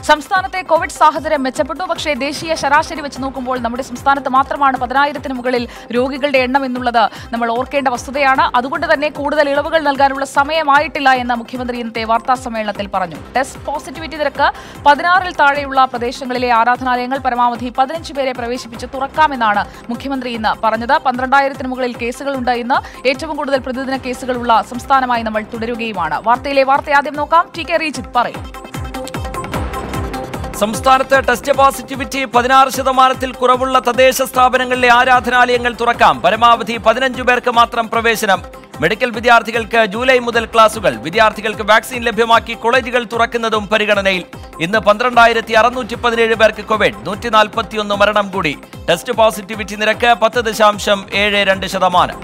സംസ്ഥാനത്തെ കോവിഡ് സാഹചര്യം മെച്ചപ്പെട്ടു പക്ഷേ ദേശീയ ശരാശരി വെച്ച് നോക്കുമ്പോൾ നമ്മുടെ സംസ്ഥാനത്ത് മാത്രമാണ് പതിനായിരത്തിന് മുകളിൽ രോഗികളുടെ എണ്ണം എന്നുള്ളത് നമ്മൾ ഓർക്കേണ്ട വസ്തുതയാണ് അതുകൊണ്ട് തന്നെ കൂടുതൽ ഇളവുകൾ നൽകാനുള്ള സമയമായിട്ടില്ല എന്ന് മുഖ്യമന്ത്രി ഇന്നത്തെ വാർത്താ സമ്മേളനത്തിൽ പറഞ്ഞു ടെസ്റ്റ് പോസിറ്റിവിറ്റി നിരക്ക് പതിനാറിൽ താഴെയുള്ള പ്രദേശങ്ങളിലെ ആരാധനാലയങ്ങൾ പരമാവധി പതിനഞ്ച് പേരെ പ്രവേശിപ്പിച്ച് തുറക്കാമെന്നാണ് മുഖ്യമന്ത്രി ഇന്ന് പറഞ്ഞത് പന്ത്രണ്ടായിരത്തിന് മുകളിൽ കേസുകളുണ്ട് ഇന്ന് ഏറ്റവും കൂടുതൽ പ്രതിദിന കേസുകളുള്ള സംസ്ഥാനമായി നമ്മൾ തുടരുകയുമാണ് വാർത്തയിലെ വാർത്ത ആദ്യം നോക്കാം ടി കെ റീജിത്ത് പറയും സംസ്ഥാനത്ത് ടെസ്റ്റ് പോസിറ്റിവിറ്റി പതിനാറ് ശതമാനത്തിൽ കുറവുള്ള തദ്ദേശ സ്ഥാപനങ്ങളിലെ ആരാധനാലയങ്ങൾ തുറക്കാം പരമാവധി പതിനഞ്ചു പേർക്ക് മാത്രം പ്രവേശനം മെഡിക്കൽ വിദ്യാർത്ഥികൾക്ക് ജൂലൈ മുതൽ ക്ലാസുകൾ വിദ്യാർത്ഥികൾക്ക് വാക്സിൻ ലഭ്യമാക്കി കോളേജുകൾ തുറക്കുന്നതും പരിഗണനയിൽ ഇന്ന് പന്ത്രണ്ടായിരത്തി അറുന്നൂറ്റി പതിനേഴ് പേർക്ക് കോവിഡ് നൂറ്റി നാൽപ്പത്തിയൊന്ന് മരണം കൂടി ടെസ്റ്റ് പോസിറ്റിവിറ്റി നിരക്ക് പത്ത് ദശാംശം ഏഴ് രണ്ട് ശതമാനം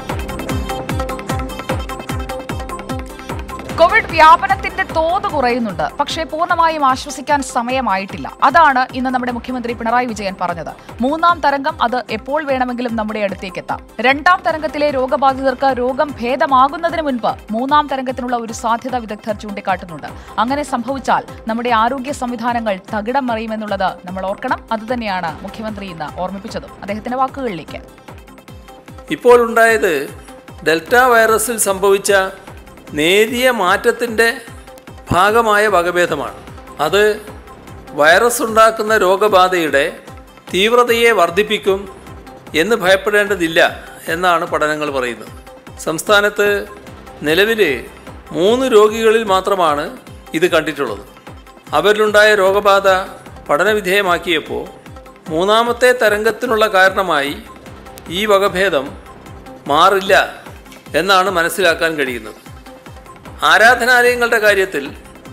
കോവിഡ് വ്യാപനത്തിന്റെ തോത് കുറയുന്നുണ്ട് പക്ഷേ പൂർണ്ണമായും ആശ്വസിക്കാൻ സമയമായിട്ടില്ല അതാണ് ഇന്ന് നമ്മുടെ മുഖ്യമന്ത്രി പിണറായി വിജയൻ പറഞ്ഞത് മൂന്നാം തരംഗം അത് എപ്പോൾ വേണമെങ്കിലും നമ്മുടെ അടുത്തേക്ക് എത്താം രണ്ടാം തരംഗത്തിലെ രോഗബാധിതർക്ക് രോഗം ഭേദമാകുന്നതിന് മുൻപ് മൂന്നാം തരംഗത്തിനുള്ള ഒരു സാധ്യത വിദഗ്ധർ ചൂണ്ടിക്കാട്ടുന്നുണ്ട് അങ്ങനെ സംഭവിച്ചാൽ നമ്മുടെ ആരോഗ്യ സംവിധാനങ്ങൾ തകിടം മറിയുമെന്നുള്ളത് നമ്മൾ ഓർക്കണം അതുതന്നെയാണ് മുഖ്യമന്ത്രി ഇന്ന് ഓർമ്മിപ്പിച്ചതും അദ്ദേഹത്തിന്റെ വാക്കുകളിലേക്ക് ഇപ്പോൾ ഉണ്ടായത് ഡെൽറ്റ വൈറസിൽ സംഭവിച്ച നേരിയ മാറ്റത്തിൻ്റെ ഭാഗമായ വകഭേദമാണ് അത് വൈറസ് ഉണ്ടാക്കുന്ന രോഗബാധയുടെ തീവ്രതയെ വർദ്ധിപ്പിക്കും എന്ന് ഭയപ്പെടേണ്ടതില്ല എന്നാണ് പഠനങ്ങൾ പറയുന്നത് സംസ്ഥാനത്ത് നിലവിൽ മൂന്ന് രോഗികളിൽ മാത്രമാണ് ഇത് കണ്ടിട്ടുള്ളത് അവരിലുണ്ടായ രോഗബാധ പഠനവിധേയമാക്കിയപ്പോൾ മൂന്നാമത്തെ തരംഗത്തിനുള്ള കാരണമായി ഈ വകഭേദം മാറില്ല എന്നാണ് മനസ്സിലാക്കാൻ കഴിയുന്നത് ആരാധനാലയങ്ങളുടെ കാര്യത്തിൽ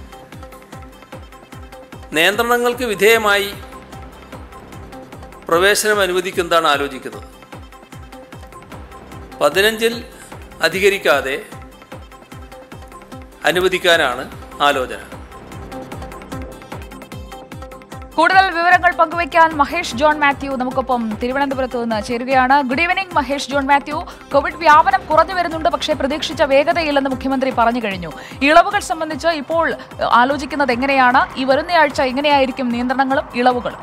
നിയന്ത്രണങ്ങൾക്ക് വിധേയമായി പ്രവേശനം അനുവദിക്കുന്നതാണ് ആലോചിക്കുന്നത് പതിനഞ്ചിൽ അധികരിക്കാതെ അനുവദിക്കാനാണ് ആലോചന കൂടുതൽ വിവരങ്ങൾ പങ്കുവയ്ക്കാൻ മഹേഷ് ജോൺ മാത്യു നമുക്കൊപ്പം തിരുവനന്തപുരത്ത് നിന്ന് ചേരുകയാണ് good evening Mahesh John Mathew Covid വ്യാപനം കുറഞ്ഞു വരുന്നുണ്ട് പക്ഷേ പ്രതീക്ഷിച്ച വേഗതയില്ലെന്ന് മുഖ്യമന്ത്രി പറഞ്ഞു കഴിഞ്ഞു ഇളവുകൾ സംബന്ധിച്ച് ഇപ്പോൾ ഏഹ്, ആലോചിക്കുന്നത് എങ്ങനെയാണ് ഈ വരുന്നയാഴ്ച എങ്ങനെയായിരിക്കും നിയന്ത്രണങ്ങളും ഇളവുകളും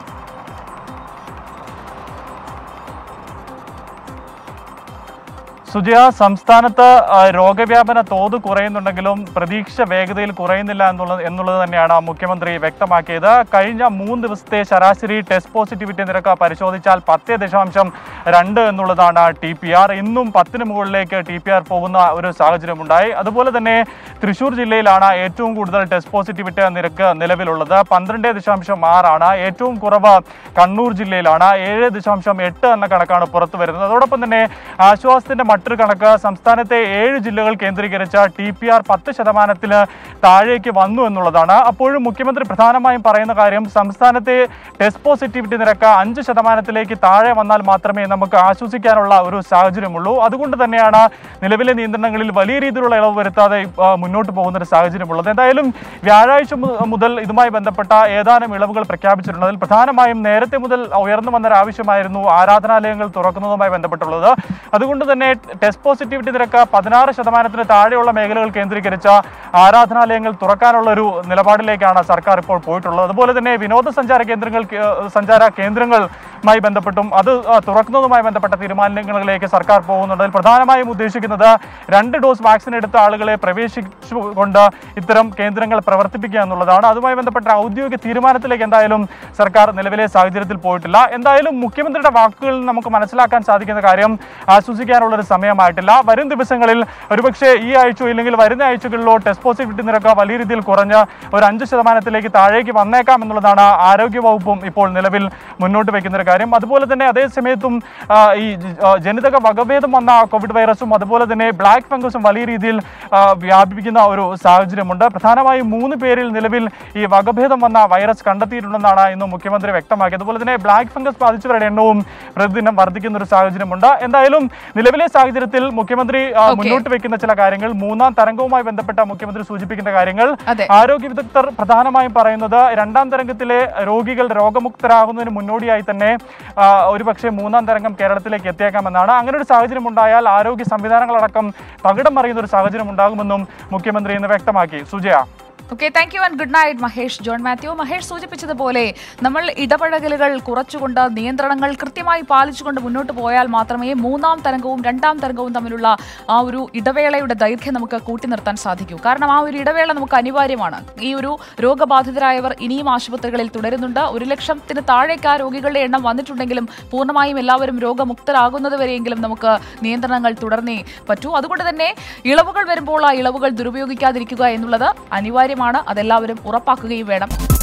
സുജയ സംസ്ഥാനത്ത് ആ, രോഗവ്യാപന തോത് കുറയുന്നുണ്ടെങ്കിലും പ്രതീക്ഷ വേഗതയിൽ കുറയുന്നില്ല എന്നുള്ളത് എന്നുള്ളത് തന്നെയാണ് മുഖ്യമന്ത്രി വ്യക്തമാക്കിയത് കഴിഞ്ഞ മൂന്ന് ദിവസത്തെ ശരാശരി ടെസ്റ്റ് പോസിറ്റിവിറ്റി നിരക്ക് പരിശോധിച്ചാൽ പത്ത് ദശാംശം രണ്ട് എന്നുള്ളതാണ് ടി പി ആർ ഇന്നും പത്തിന് മുകളിലേക്ക് ടി പി ആർ പോകുന്ന ഒരു സാഹചര്യമുണ്ടായി അതുപോലെ തന്നെ തൃശൂർ ജില്ലയിലാണ് ഏറ്റവും കൂടുതൽ ടെസ്റ്റ് പോസിറ്റിവിറ്റി നിരക്ക് നിലവിലുള്ളത് പന്ത്രണ്ട് ദശാംശം ആറാണ് ഏറ്റവും കുറവ് കണ്ണൂർ ജില്ലയിലാണ് ഏഴ് ദശാംശം എട്ട് എന്ന കണക്കാണ് പുറത്തു വരുന്നത് അതോടൊപ്പം തന്നെ ആശ്വാസത്തിന്റെ മറ്റൊരു കണക്ക് സംസ്ഥാനത്തെ ഏഴ് ജില്ലകൾ കേന്ദ്രീകരിച്ച ടി പി ആർ പത്ത് ശതമാനത്തിന് താഴേക്ക് വന്നു എന്നുള്ളതാണ് അപ്പോഴും മുഖ്യമന്ത്രി പ്രധാനമായും പറയുന്ന കാര്യം സംസ്ഥാനത്തെ ടെസ്റ്റ് പോസിറ്റിവിറ്റി നിരക്ക് അഞ്ച് ശതമാനത്തിലേക്ക് താഴെ വന്നാൽ മാത്രമേ നമുക്ക് ആശ്വസിക്കാനുള്ള ഒരു സാഹചര്യമുള്ളൂ അതുകൊണ്ട് തന്നെയാണ് നിലവിലെ നിയന്ത്രണങ്ങളിൽ വലിയ രീതിയിലുള്ള ഇളവ് വരുത്താതെ ആ, മുന്നോട്ട് പോകുന്ന ഒരു സാഹചര്യമുള്ളത് എന്തായാലും വ്യാഴാഴ്ച മു- മുതൽ ഇതുമായി ബന്ധപ്പെട്ട ഏതാനും ഇളവുകൾ പ്രഖ്യാപിച്ചിട്ടുണ്ട് അതിൽ പ്രധാനമായും നേരത്തെ മുതൽ ഉയർന്നു വന്ന ഒരു ആവശ്യമായിരുന്നു ആരാധനാലയങ്ങൾ തുറക്കുന്നതുമായി ബന്ധപ്പെട്ടുള്ളത് അതുകൊണ്ട് തന്നെ ടെസ്റ്റ് പോസിറ്റിവിറ്റി നിരക്ക് പതിനാറ് ശതമാനത്തിന് താഴെയുള്ള മേഖലകൾ കേന്ദ്രീകരിച്ച ആരാധനാലയങ്ങൾ തുറക്കാനുള്ള ഒരു നിലപാടിലേക്കാണ് സർക്കാർ ഇപ്പോൾ പോയിട്ടുള്ളത് അതുപോലെ തന്നെ വിനോദസഞ്ചാര കേന്ദ്രങ്ങൾ സഞ്ചാര കേന്ദ്രങ്ങളുമായി ബന്ധപ്പെട്ടും അത് ആ, തുറക്കുന്നതുമായി ബന്ധപ്പെട്ട തീരുമാനങ്ങളിലേക്ക് സർക്കാർ പോകുന്നുണ്ട് അതിൽ പ്രധാനമായും ഉദ്ദേശിക്കുന്നത് രണ്ട് ഡോസ് വാക്സിൻ എടുത്ത ആളുകളെ പ്രവേശിച്ചുകൊണ്ട് ഇത്തരം കേന്ദ്രങ്ങൾ പ്രവർത്തിപ്പിക്കുക എന്നുള്ളതാണ് അതുമായി ബന്ധപ്പെട്ട ഔദ്യോഗിക തീരുമാനത്തിലേക്ക് എന്തായാലും സർക്കാർ നിലവിലെ സാഹചര്യത്തിൽ പോയിട്ടില്ല എന്തായാലും മുഖ്യമന്ത്രിയുടെ വാക്കുകളിൽ നിന്ന് നമുക്ക് മനസ്സിലാക്കാൻ സാധിക്കുന്ന കാര്യം ആശ്വസിക്കാനുള്ള ഒരു സമയമായിട്ടില്ല വരും ദിവസങ്ങളിൽ ഒരുപക്ഷെ ഈ ആഴ്ചയോ ഇല്ലെങ്കിൽ വരുന്ന ആഴ്ചകളിലോ ടെസ്റ്റ് പോസിറ്റിവിറ്റി നിരക്ക് വലിയ രീതിയിൽ കുറഞ്ഞ് ഒരു അഞ്ച് ശതമാനത്തിലേക്ക് താഴേക്ക് വന്നേക്കാം എന്നുള്ളതാണ് ആരോഗ്യ വകുപ്പും ഇപ്പോൾ നിലവിൽ മുന്നോട്ട് വയ്ക്കുന്ന ഒരു കാര്യം അതുപോലെ തന്നെ അതേ സമയത്തും ആ, ഈ ജ- ആ, ജനിതക വകഭേദം വന്ന കോവിഡ് വൈറസും അതുപോലെ തന്നെ ബ്ലാക്ക് ഫംഗസും വലിയ രീതിയിൽ ആ, വ്യാപിപ്പിക്കുന്ന ഒരു സാഹചര്യമുണ്ട് പ്രധാനമായും മൂന്ന് പേരിൽ നിലവിൽ ഈ വകഭേദം വന്ന വൈറസ് കണ്ടെത്തിയിട്ടുണ്ടെന്നാണ് ഇന്ന് മുഖ്യമന്ത്രി വ്യക്തമാക്കിയത് അതുപോലെ തന്നെ ബ്ലാക്ക് ഫംഗസ് ബാധിച്ചവരുടെ എണ്ണവും പ്രതിദിനം വർദ്ധിക്കുന്ന ഒരു സാഹചര്യമുണ്ട് എന്തായാലും നിലവിലെ സാഹചര്യത്തിൽ മുഖ്യമന്ത്രി ആ, Okay. മുന്നോട്ട് വെക്കുന്ന ചില കാര്യങ്ങൾ മൂന്നാം തരംഗവുമായി ബന്ധപ്പെട്ട മുഖ്യമന്ത്രി സൂചിപ്പിക്കുന്ന കാര്യങ്ങൾ അതെ. ആരോഗ്യ വിദഗ്ധർ പ്രധാനമായും പറയുന്നത് രണ്ടാം തരംഗത്തിലെ രോഗികൾ രോഗമുക്തരാകുന്നതിന് മുന്നോടിയായി തന്നെ ആ, ഒരുപക്ഷെ മൂന്നാം തരംഗം കേരളത്തിലേക്ക് എത്തിയേക്കാമെന്നാണ് അങ്ങനെ ഒരു സാഹചര്യം ഉണ്ടായാൽ ആരോഗ്യ സംവിധാനങ്ങളടക്കം തകിടം മറിയുന്ന ഒരു സാഹചര്യം ഉണ്ടാകുമെന്നും മുഖ്യമന്ത്രി ഇന്ന് വ്യക്തമാക്കി Sujaya okay thank you and good night Mahesh John Mathew Mahesh സൂചിപ്പിച്ചതുപോലെ നമ്മൾ ഇടപഴകലുകൾ കുറച്ചുകൊണ്ട് നിയന്ത്രണങ്ങൾ കൃത്യമായി പാലിച്ചുകൊണ്ട് മുന്നോട്ട് പോയാൽ മാത്രമേ മൂന്നാം തരംഗവും രണ്ടാം തരംഗവും തമ്മിലുള്ള ആ ഒരു ഇടവേളയുടെ ദൈർഘ്യം നമുക്ക് കൂട്ടി നിർത്താൻ സാധിക്കൂ കാരണം ആ ഒരു ഇടവേള നമുക്ക് അനിവാര്യമാണ് ഈ ഒരു രോഗബാധിതരായവർ ഇനിയും ആശുപത്രികളിൽ തുടരുന്നുണ്ട് ഒരു ലക്ഷത്തിന് താഴേക്ക് ആ രോഗികളുടെ എണ്ണം വന്നിട്ടുണ്ടെങ്കിലും പൂർണ്ണമായും എല്ലാവരും രോഗമുക്തരാകുന്നത് വരെയെങ്കിലും നമുക്ക് നിയന്ത്രണങ്ങൾ തുടർന്നേ പറ്റൂ അതുകൊണ്ട് തന്നെ ഇളവുകൾ വരുമ്പോൾ ആ ഇളവുകൾ ദുരുപയോഗിക്കാതിരിക്കുക എന്നുള്ളത് അനിവാര്യമാണ് അതെല്ലാവരും ഉറപ്പാക്കുകയും വേണം